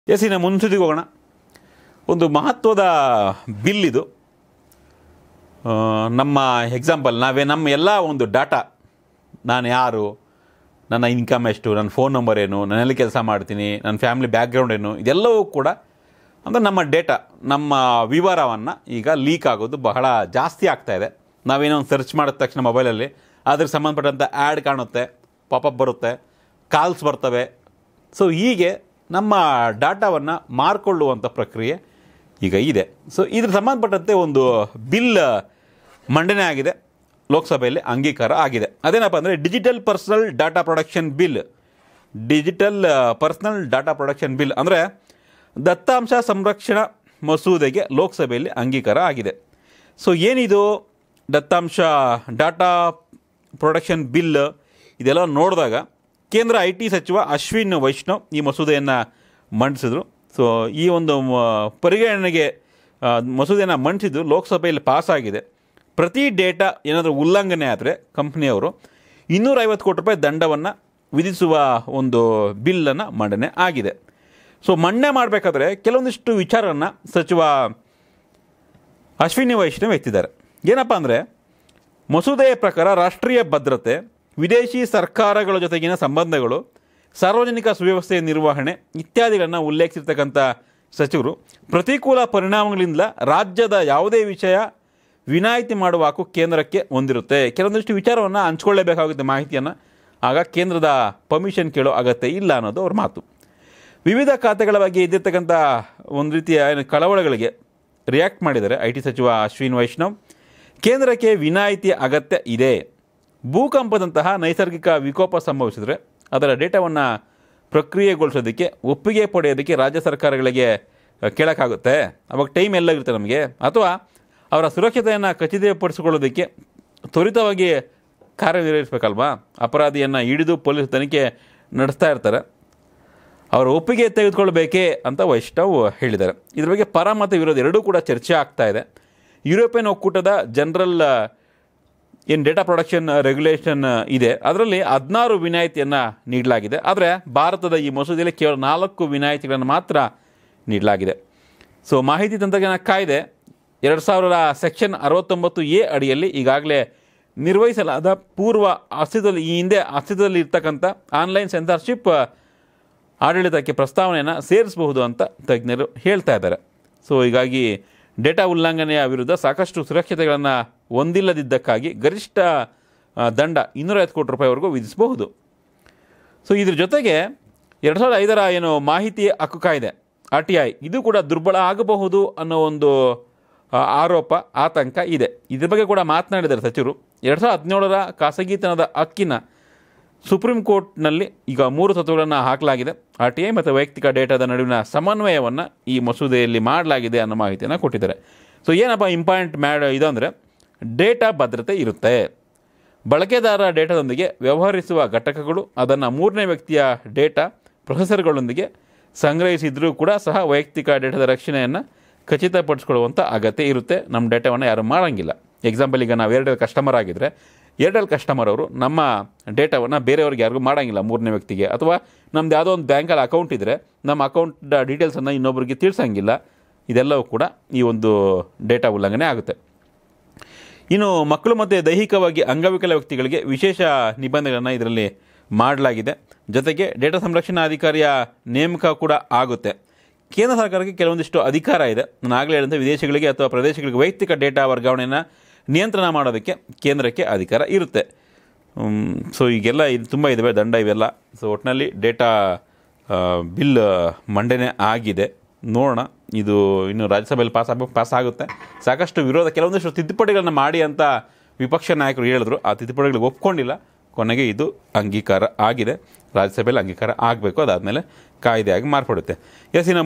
S ಇನ್ನು ಮುನ್ಸುದಿಗೆ ಹೋಗೋಣ ಒಂದು ಮಹತ್ವದ ಬಿಲ್ ಇದು ಆ, ನಮ್ಮ ಎಕ್ಸಾಂಪಲ್ ನಾವೇ ನಮ್ಮ ಎಲ್ಲ ಒಂದು ಡಾಟಾ ನಾನು ಯಾರು ನನ್ನ ಇನ್ಕಮ್ ಎಷ್ಟು ನನ್ನ ಫೋನ್ ನಂಬರ್ ಏನು ನಾನೆಲ್ಲಿ ಕೆಲಸ ಮಾಡ್ತೀನಿ ನನ್ನ ಫ್ಯಾಮಿಲಿ ಬ್ಯಾಕ್ಗ್ರೌಂಡ್ ಏನು ಇದೆಲ್ಲವೂ ಕೂಡ ಅಂದರೆ ನಮ್ಮ ಡೇಟಾ ನಮ್ಮ ವಿವರವನ್ನು ಈಗ ಲೀಕ್ ಆಗೋದು ಬಹಳ ಜಾಸ್ತಿ ಆಗ್ತಾ ಇದೆ ನಾವೇನೋ ಒಂದು ಸರ್ಚ್ ಮಾಡಿದ ತಕ್ಷಣ ಮೊಬೈಲಲ್ಲಿ ಅದ್ರಿಗೆ ಸಂಬಂಧಪಟ್ಟಂಥ ಆ್ಯಡ್ ಕಾಣುತ್ತೆ ಪಾಪಪ್ ಬರುತ್ತೆ ಕಾಲ್ಸ್ ಬರ್ತವೆ ಸೊ ಹೀಗೆ ನಮ್ಮ ಡಾಟಾವನ್ನು ಮಾರ್ಕೊಳ್ಳುವಂಥ ಪ್ರಕ್ರಿಯೆ ಈಗ ಇದೆ ಸೊ ಇದ್ರ ಸಂಬಂಧಪಟ್ಟಂತೆ ಒಂದು ಬಿಲ್ ಮಂಡನೆ ಆಗಿದೆ ಲೋಕಸಭೆಯಲ್ಲಿ ಅಂಗೀಕಾರ ಆಗಿದೆ ಅದೇನಪ್ಪ ಅಂದರೆ digital personal data production bill digital personal data production bill ಅಂದರೆ ದತ್ತಾಂಶ ಸಂರಕ್ಷಣಾ ಮಸೂದೆಗೆ ಲೋಕಸಭೆಯಲ್ಲಿ ಅಂಗೀಕಾರ ಆಗಿದೆ ಸೊ ಏನಿದು ದತ್ತಾಂಶ ಡಾಟಾ ಪ್ರೊಡಕ್ಷನ್ ಬಿಲ್ ಇದೆಲ್ಲ ನೋಡಿದಾಗ ಕೇಂದ್ರ ಐ ಟಿ ಸಚಿವ ಅಶ್ವಿನ್ ವೈಷ್ಣವ್ ಈ ಮಸೂದೆಯನ್ನು ಮಂಡಿಸಿದ್ರು ಸೊ ಈ ಒಂದು ಮ- ಪರಿಗಣನೆಗೆ ಆ, ಮಸೂದೆಯನ್ನು ಮಂಡಿಸಿದ್ದು ಲೋಕಸಭೆಯಲ್ಲಿ ಪಾಸ್ ಆಗಿದೆ ಪ್ರತಿ ಡೇಟಾ ಏನಾದರೂ ಉಲ್ಲಂಘನೆ ಆದರೆ ಕಂಪ್ನಿಯವರು ಇನ್ನೂರೈವತ್ತು ಕೋಟಿ ರೂಪಾಯಿ ದಂಡವನ್ನು ವಿಧಿಸುವ ಒಂದು ಬಿಲ್ಲನ್ನು ಮಂಡನೆ ಆಗಿದೆ ಸೊ ಮಂಡನೆ ಮಾಡಬೇಕಾದ್ರೆ ಕೆಲವೊಂದಿಷ್ಟು ವಿಚಾರವನ್ನು ಸಚಿವ ಅಶ್ವಿನಿ ವೈಷ್ಣವ್ ಎತ್ತಿದ್ದಾರೆ ಏನಪ್ಪ ಅಂದರೆ ಮಸೂದೆಯ ಪ್ರಕಾರ ರಾಷ್ಟ್ರೀಯ ಭದ್ರತೆ ವಿದೇಶಿ ಸರ್ಕಾರಗಳ ಜೊತೆಗಿನ ಸಂಬಂಧಗಳು ಸಾರ್ವಜನಿಕ ಸುವ್ಯವಸ್ಥೆಯ ನಿರ್ವಹಣೆ ಇತ್ಯಾದಿಗಳನ್ನು ಉಲ್ಲೇಖಿಸಿರ್ತಕ್ಕಂಥ ಸಚಿವರು ಪ್ರತಿಕೂಲ ಪರಿಣಾಮಗಳಿಂದ ರಾಜ್ಯದ ಯಾವುದೇ ವಿಷಯ ವಿನಾಯಿತಿ ಮಾಡುವ ಹಕ್ಕು ಕೇಂದ್ರಕ್ಕೆ ಹೊಂದಿರುತ್ತೆ ಕೆಲವೊಂದಿಷ್ಟು ವಿಚಾರವನ್ನು ಹಂಚ್ಕೊಳ್ಳೇಬೇಕಾಗುತ್ತೆ ಮಾಹಿತಿಯನ್ನು ಆಗ ಕೇಂದ್ರದ ಪರ್ಮಿಷನ್ ಕೇಳೋ ಅಗತ್ಯ ಇಲ್ಲ ಅನ್ನೋದು ಅವ್ರ ಮಾತು ವಿವಿಧ ಖಾತೆಗಳ ಬಗ್ಗೆ ಇದ್ದಿರ್ತಕ್ಕಂಥ ಒಂದು ರೀತಿಯ ಏನು ಕಳವಳಗಳಿಗೆ ರಿಯಾಕ್ಟ್ ಮಾಡಿದ್ದಾರೆ ಐ ಟಿ ಸಚಿವ ಅಶ್ವಿನ್ ವೈಷ್ಣವ್ ಕೇಂದ್ರಕ್ಕೆ ವಿನಾಯಿತಿ ಅಗತ್ಯ ಇದೆ ಭೂಕಂಪದಂತಹ ನೈಸರ್ಗಿಕ ವಿಕೋಪ ಸಂಭವಿಸಿದರೆ ಅದರ ಡೇಟಾವನ್ನು ಪ್ರಕ್ರಿಯೆಗೊಳಿಸೋದಕ್ಕೆ ಒಪ್ಪಿಗೆ ಪಡೆಯೋದಕ್ಕೆ ರಾಜ್ಯ ಸರ್ಕಾರಗಳಿಗೆ ಕೇಳೋಕ್ಕಾಗುತ್ತೆ ಅವಾಗ ಟೈಮ್ ಎಲ್ಲ ಇರುತ್ತೆ ನಮಗೆ ಅಥವಾ ಅವರ ಸುರಕ್ಷತೆಯನ್ನು ಖಚಿತಪಡಿಸಿಕೊಳ್ಳೋದಕ್ಕೆ ತ್ವರಿತವಾಗಿ ಕಾರ್ಯನಿರ್ವಹಿಸಬೇಕಲ್ವಾ ಅಪರಾಧಿಯನ್ನು ಹಿಡಿದು ಪೊಲೀಸ್ ತನಿಖೆ ನಡೆಸ್ತಾ ಇರ್ತಾರೆ ಅವರ ಒಪ್ಪಿಗೆ ತೆಗೆದುಕೊಳ್ಬೇಕೇ ಅಂತ ವೈಷ್ಣವ್ ಹೇಳಿದ್ದಾರೆ ಇದ್ರ ಬಗ್ಗೆ ಪರ ಮತ್ತು ವಿರೋಧ ಎರಡೂ ಕೂಡ ಚರ್ಚೆ ಆಗ್ತಾ ಇದೆ ಯುರೋಪಿಯನ್ ಒಕ್ಕೂಟದ ಜನರಲ್ ಏನು ಡೇಟಾ ಪ್ರೊಡಕ್ಷನ್ ರೆಗ್ಯುಲೇಷನ್ ಇದೆ ಅದರಲ್ಲಿ ಹದಿನಾರು ವಿನಾಯಿತಿಯನ್ನು ನೀಡಲಾಗಿದೆ ಆದರೆ ಭಾರತದ ಈ ಮಸೂದೆಯಲ್ಲಿ ಕೇವಲ ನಾಲ್ಕು ವಿನಾಯಿತಿಗಳನ್ನು ಮಾತ್ರ ನೀಡಲಾಗಿದೆ ಸೊ ಮಾಹಿತಿ ತಂತ್ರಜ್ಞಾನ ಕಾಯ್ದೆ ಎರಡು ಸಾವಿರದ ಸೆಕ್ಷನ್ ಅರವತ್ತೊಂಬತ್ತು ಎ ಅಡಿಯಲ್ಲಿ ಈಗಾಗಲೇ ನಿರ್ವಹಿಸಲಾದ ಪೂರ್ವ ಅಸ್ತಿತ್ವದಲ್ಲಿ ಈ ಹಿಂದೆ ಅಸ್ತಿತ್ವದಲ್ಲಿ ಇರ್ತಕ್ಕಂಥ ಆನ್ಲೈನ್ ಸೆನ್ಸಾರ್ಶಿಪ್ ಆಡಳಿತಕ್ಕೆ ಪ್ರಸ್ತಾವನೆಯನ್ನು ಸೇರಿಸಬಹುದು ಅಂತ ತಜ್ಞರು ಹೇಳ್ತಾ ಇದ್ದಾರೆ ಸೊ ಹೀಗಾಗಿ ಡೇಟಾ ಉಲ್ಲಂಘನೆಯ ವಿರುದ್ಧ ಸಾಕಷ್ಟು ಸುರಕ್ಷತೆಗಳನ್ನು ಹೊಂದಿಲ್ಲದಿದ್ದಕ್ಕಾಗಿ ಗರಿಷ್ಠ ಆ, ದಂಡ ಇನ್ನೂರೈವತ್ತು ಕೋಟಿ ರೂಪಾಯಿವರೆಗೂ ವಿಧಿಸಬಹುದು ಸೊ ಇದ್ರ ಜೊತೆಗೆ ಎರಡು ಸಾವಿರದ ಐದರ ಏನು ಮಾಹಿತಿ ಹಕ್ಕು ಕಾಯ್ದೆ ಆರ್ ಟಿ ಐ ಇದು ಕೂಡ ದುರ್ಬಲ ಆಗಬಹುದು ಅನ್ನೋ ಒಂದು ಆ, ಆರೋಪ ಆತಂಕ ಇದೆ ಇದ್ರ ಬಗ್ಗೆ ಕೂಡ ಮಾತನಾಡಿದ್ದಾರೆ ಸಚಿವರು ಎರಡು ಸಾವಿರದ ಹದಿನೇಳರ ಖಾಸಗಿತನದ ಹಕ್ಕಿನ ಸುಪ್ರೀಂ ಕೋರ್ಟ್ನಲ್ಲಿ ಈಗ ಮೂರು ತತ್ವಗಳನ್ನು ಹಾಕಲಾಗಿದೆ ಆರ್ ಟಿ ಐ ಮತ್ತು ವೈಯಕ್ತಿಕ ಡೇಟಾದ ನಡುವಿನ ಸಮನ್ವಯವನ್ನು ಈ ಮಸೂದೆಯಲ್ಲಿ ಮಾಡಲಾಗಿದೆ ಅನ್ನೋ ಮಾಹಿತಿಯನ್ನು ಕೊಟ್ಟಿದ್ದಾರೆ ಸೊ ಏನಪ್ಪ ಇಂಪಾರ್ಟೆಂಟ್ ಮ್ಯಾಡ್ ಇದು ಅಂದರೆ ಡೇಟಾ ಭದ್ರತೆ ಇರುತ್ತೆ ಬಳಕೆದಾರ ಡೇಟಾದೊಂದಿಗೆ ವ್ಯವಹರಿಸುವ ಘಟಕಗಳು ಅದನ್ನು ಮೂರನೇ ವ್ಯಕ್ತಿಯ ಡೇಟಾ ಪ್ರೊಸೆಸರ್ಗಳೊಂದಿಗೆ ಸಂಗ್ರಹಿಸಿದ್ರೂ ಕೂಡ ಸಹ ವೈಯಕ್ತಿಕ ಡೇಟಾದ ರಕ್ಷಣೆಯನ್ನು ಖಚಿತಪಡಿಸ್ಕೊಳ್ಳುವಂಥ ಅಗತ್ಯ ಇರುತ್ತೆ ನಮ್ಮ ಡೇಟಾವನ್ನು ಯಾರು ಮಾಡೋಂಗಿಲ್ಲ ಎಕ್ಸಾಂಪಲ್ ಈಗ ನಾವು ಏರ್ಟೆಲ್ ಕಸ್ಟಮರ್ ಆಗಿದ್ದರೆ ಏರ್ಟೆಲ್ ಕಸ್ಟಮರ್ ಅವರು ನಮ್ಮ ಡೇಟಾವನ್ನು ಬೇರೆಯವ್ರಿಗೆ ಯಾರಿಗೂ ಮಾಡೋಂಗಿಲ್ಲ ಮೂರನೇ ವ್ಯಕ್ತಿಗೆ ಅಥವಾ ನಮ್ದು ಯಾವುದೋ ಒಂದು ಬ್ಯಾಂಕಲ್ಲಿ ಅಕೌಂಟ್ ಇದ್ದರೆ ನಮ್ಮ ಅಕೌಂಟ್ ಡೀಟೇಲ್ಸನ್ನು ಇನ್ನೊಬ್ಬರಿಗೆ ತಿಳಿಸಂಗಿಲ್ಲ ಇದೆಲ್ಲವೂ ಕೂಡ ಈ ಒಂದು ಡೇಟಾ ಉಲ್ಲಂಘನೆ ಆಗುತ್ತೆ ಇನ್ನು ಮಕ್ಕಳು ಮತ್ತು ದೈಹಿಕವಾಗಿ ಅಂಗವಿಕಲ ವ್ಯಕ್ತಿಗಳಿಗೆ ವಿಶೇಷ ನಿಬಂಧನೆಗಳನ್ನು ಇದರಲ್ಲಿ ಮಾಡಲಾಗಿದೆ ಜೊತೆಗೆ ಡೇಟಾ ಸಂರಕ್ಷಣಾ ಅಧಿಕಾರಿಯ ನೇಮಕ ಕೂಡ ಆಗುತ್ತೆ ಕೇಂದ್ರ ಸರ್ಕಾರಕ್ಕೆ ಕೆಲವೊಂದಿಷ್ಟು ಅಧಿಕಾರ ಇದೆ ನಾನು ಆಗಲೇ ಹೇಳಿದಂತೆ ವಿದೇಶಗಳಿಗೆ ಅಥವಾ ಪ್ರದೇಶಗಳಿಗೆ ವೈಯಕ್ತಿಕ ಡೇಟಾ ವರ್ಗಾವಣೆಯನ್ನು ನಿಯಂತ್ರಣ ಮಾಡೋದಕ್ಕೆ ಕೇಂದ್ರಕ್ಕೆ ಅಧಿಕಾರ ಇರುತ್ತೆ ಸೊ ಈಗೆಲ್ಲ ಇದು ತುಂಬ ಇದಾವೆ ದಂಡ ಇವೆಲ್ಲ ಸೊ ಒಟ್ಟಿನಲ್ಲಿ ಡೇಟಾ ಬಿಲ್ ಮಂಡನೆ ಆಗಿದೆ ನೋಡೋಣ ಇದು ಇನ್ನು ರಾಜ್ಯಸಭೆಯಲ್ಲಿ ಪಾಸ್ ಆಗಬೇಕು ಪಾಸ್ ಆಗುತ್ತೆ ಸಾಕಷ್ಟು ವಿರೋಧ ಕೆಲವೊಂದಿಷ್ಟು ತಿದ್ದುಪಡಿಗಳನ್ನು ಮಾಡಿ ಅಂತ ವಿಪಕ್ಷ ನಾಯಕರು ಹೇಳಿದ್ರು ಆ ತಿದ್ದುಪಡಿಗಳಿಗೆ ಒಪ್ಕೊಂಡಿಲ್ಲ ಕೊನೆಗೆ ಇದು ಅಂಗೀಕಾರ ಆಗಿದೆ ರಾಜ್ಯಸಭೆಯಲ್ಲಿ ಅಂಗೀಕಾರ ಆಗಬೇಕು ಅದಾದಮೇಲೆ ಕಾಯ್ದೆಯಾಗಿ ಮಾರ್ಪಡುತ್ತೆ ಎಸ್ ಇನ್ನು